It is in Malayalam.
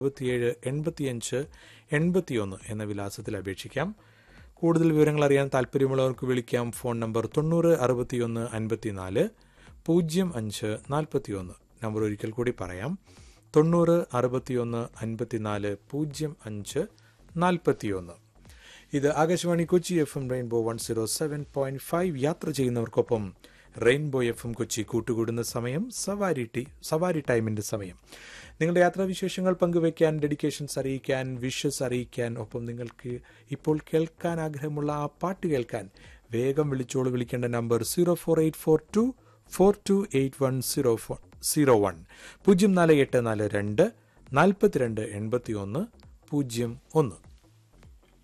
എഴുപത്തിയേഴ് എൺപത്തിയഞ്ച് എൺപത്തിയൊന്ന് എന്ന വിലാസത്തിൽ അപേക്ഷിക്കാം കൂടുതൽ വിവരങ്ങൾ അറിയാൻ താല്പര്യമുള്ളവർക്ക് വിളിക്കാം ഫോൺ നമ്പർ തൊണ്ണൂറ് അറുപത്തിയൊന്ന് അൻപത്തിനാല് പൂജ്യം അഞ്ച് നാൽപ്പത്തിയൊന്ന് നമ്പർ ഒരിക്കൽ കൂടി പറയാം തൊണ്ണൂറ് അറുപത്തിയൊന്ന് അൻപത്തിനാല് പൂജ്യം അഞ്ച് നാൽപ്പത്തിയൊന്ന് ഇത് Akashvani Kochi F M rainbow one zero seven point five യാത്ര ചെയ്യുന്നവർക്കൊപ്പം റെയിൻബോ എഫ് എം കൊച്ചി കൂട്ടുകൂടുന്ന സമയം സവാരി ടി സവാരി ടൈമിന്റെ സമയം നിങ്ങളുടെ യാത്രാവിശേഷങ്ങൾ പങ്കുവയ്ക്കാൻ ഡെഡിക്കേഷൻസ് അറിയിക്കാൻ വിഷസ് അറിയിക്കാൻ ഒപ്പം നിങ്ങൾക്ക് ഇപ്പോൾ കേൾക്കാൻ ആഗ്രഹമുള്ള ആ പാട്ട് കേൾക്കാൻ വേഗം വിളിച്ചോളൂ വിളിക്കേണ്ട number zero four eight four two four two eight one zero four zero one പൂജ്യം നാല് എട്ട് നാല് രണ്ട് നാൽപ്പത്തിരണ്ട് എൺപത്തി ഒന്ന് പൂജ്യം ഒന്ന്